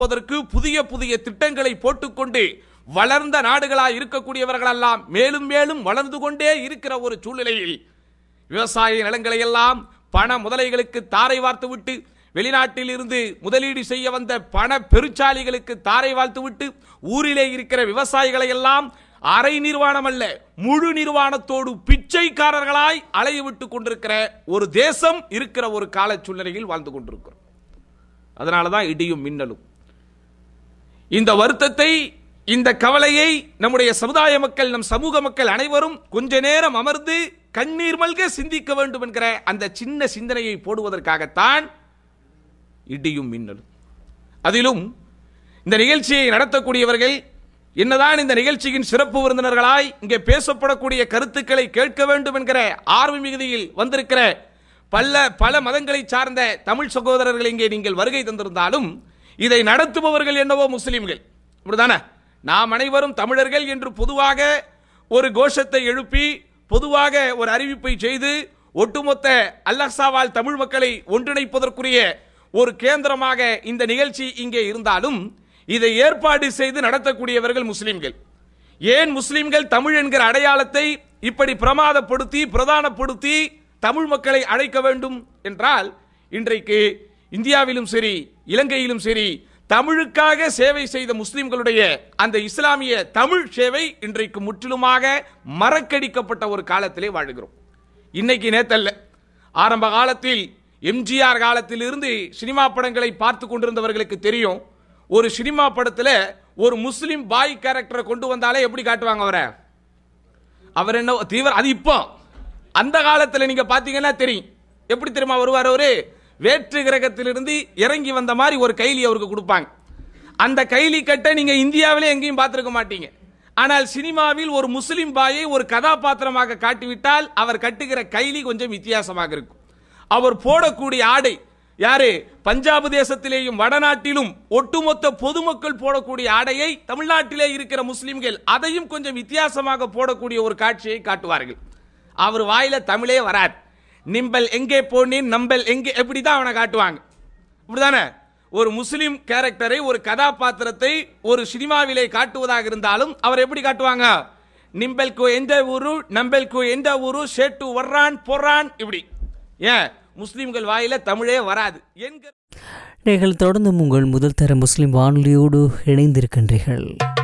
அதற்கு புதிய புதிய திட்டங்களை போட்டுக்கொண்டு வளர்ந்த நாடுகளாய் இருக்கக்கூடியவர்களெல்லாம் மேலும் மேலும் வளர்ந்து கொண்டே இருக்கிற ஒரு சூழ்நிலையில் விவசாய நிலங்களை எல்லாம் பண முதலைகளுக்கு தாரை வார்த்து விட்டு வெளிநாட்டில் இருந்து முதலீடு செய்ய வந்த பண பெருச்சாலிகளுக்கு தாரை வார்த்து விட்டு ஊரிலே இருக்கிற விவசாயிகளை எல்லாம் அரை நிர்வாணம் அல்ல முழு நிர்வாணத்தோடு பிச்சைக்காரர்களாய் அலைய விட்டு கொண்டிருக்கிற ஒரு தேசம் இருக்கிற ஒரு கால சூழ்நிலையில் வாழ்ந்து கொண்டிருக்கிறோம் அதனாலதான் இடியும் மின்னலும் இந்த வருத்தத்தை இந்த கவலையை நம்முடைய சமுதாய மக்கள் நம் சமூக மக்கள் அனைவரும் கொஞ்ச நேரம் அமர்ந்து கண்ணீர் மல்க சிந்திக்க வேண்டும் என்கிற அந்த சின்ன சிந்தனையை போடுவதற்காகத்தான் இடியும் மின்னலும் அதிலும் இந்த நிகழ்ச்சியை நடத்தக்கூடியவர்கள் என்னதான் இந்த நிகழ்ச்சியின் சிறப்பு விருந்தினர்களாய் இங்கே பேசப்படக்கூடிய கருத்துக்களை கேட்க வேண்டும் என்கிற ஆர்வ மிகுதியில் வந்திருக்கிற பல பல மதங்களை சார்ந்த தமிழ் சகோதரர்கள் இங்கே நீங்கள் வருகை தந்திருந்தாலும் இதை நடத்துபவர்கள் என்னவோ முஸ்லிம்கள் இப்படிதானே நாம் அனைவரும் தமிழர்கள் என்று பொதுவாக ஒரு கோஷத்தை எழுப்பி பொதுவாக ஒரு அறிவிப்பை செய்து ஒட்டுமொத்த அல்லஹ்சாவால் தமிழ் மக்களை ஒன்றிணைப்பதற்குரிய ஒரு கேந்திரமாக இந்த நிகழ்ச்சி இங்கே இருந்தாலும் இதை ஏற்பாடு செய்து நடத்தக்கூடியவர்கள் முஸ்லிம்கள் ஏன் முஸ்லிம்கள் தமிழ் என்கிற அடையாளத்தை இப்படி பிரமாதப்படுத்தி பிரதானப்படுத்தி தமிழ் மக்களை அழைக்க வேண்டும் என்றால் இன்றைக்கு இந்தியாவிலும் சரி இலங்கையிலும் சரி தமிழுக்காக சேவை செய்த முஸ்லிம்களுடைய அந்த இஸ்லாமிய தமிழ் சேவை இன்றைக்கு முற்றிலுமாக மறக்கடிக்கப்பட்ட ஒரு காலத்திலே வாழுகிறோம் இன்னைக்கு நேத்தல்ல ஆரம்ப காலத்தில் எம்ஜிஆர் காலத்தில் இருந்து சினிமா படங்களை பார்த்து கொண்டிருந்தவர்களுக்கு தெரியும் ஒரு சினிமா படத்துல ஒரு முஸ்லிம் பாய் கேரக்டரை கொண்டு வந்தாலே எப்படி காட்டுவாங்க அவரை அவர் என்ன தீவிர அது இப்போ அந்த காலத்துல நீங்க பாத்தீங்கன்னா தெரியும் எப்படி தெரியுமா வருவார் அவரு வேற்று கிரகத்திலிருந்து இறங்கி வந்த மாதிரி ஒரு கைலி அவருக்கு கொடுப்பாங்க அந்த கைலி கட்டை நீங்க இந்தியாவிலே எங்கேயும் பார்த்திருக்க மாட்டீங்க ஆனால் சினிமாவில் ஒரு முஸ்லிம் பாயை ஒரு கதாபாத்திரமாக காட்டிவிட்டால் அவர் கட்டுகிற கைலி கொஞ்சம் வித்தியாசமாக இருக்கும் அவர் போடக்கூடிய ஆடை யாரு பஞ்சாப் தேசத்திலேயும் வடநாட்டிலும் ஒட்டுமொத்த பொதுமக்கள் போடக்கூடிய ஆடையை தமிழ்நாட்டிலே இருக்கிற முஸ்லிம்கள் அதையும் கொஞ்சம் வித்தியாசமாக போடக்கூடிய ஒரு காட்சியை காட்டுவார்கள் அவர் வாயில தமிழே வராது நிம்பல் எங்கே போனேன் நம்பல் எங்கே எப்படி தான் அவனை காட்டுவாங்க இப்படிதானே ஒரு முஸ்லிம் கேரக்டரை ஒரு கதாபாத்திரத்தை ஒரு சினிமாவிலே காட்டுவதாக இருந்தாலும் அவர் எப்படி காட்டுவாங்க நிம்பல்கு எந்த ஊரு நம்பல்கு எந்த ஊரு சேட்டு வர்றான் பொறான் இப்படி ஏன் முஸ்லிம்கள் வாயில தமிழே வராது என்கிற நீங்கள் தொடர்ந்து உங்கள் முதல் தர முஸ்லிம் வானொலியோடு இணைந்திருக்கின்றீர்கள்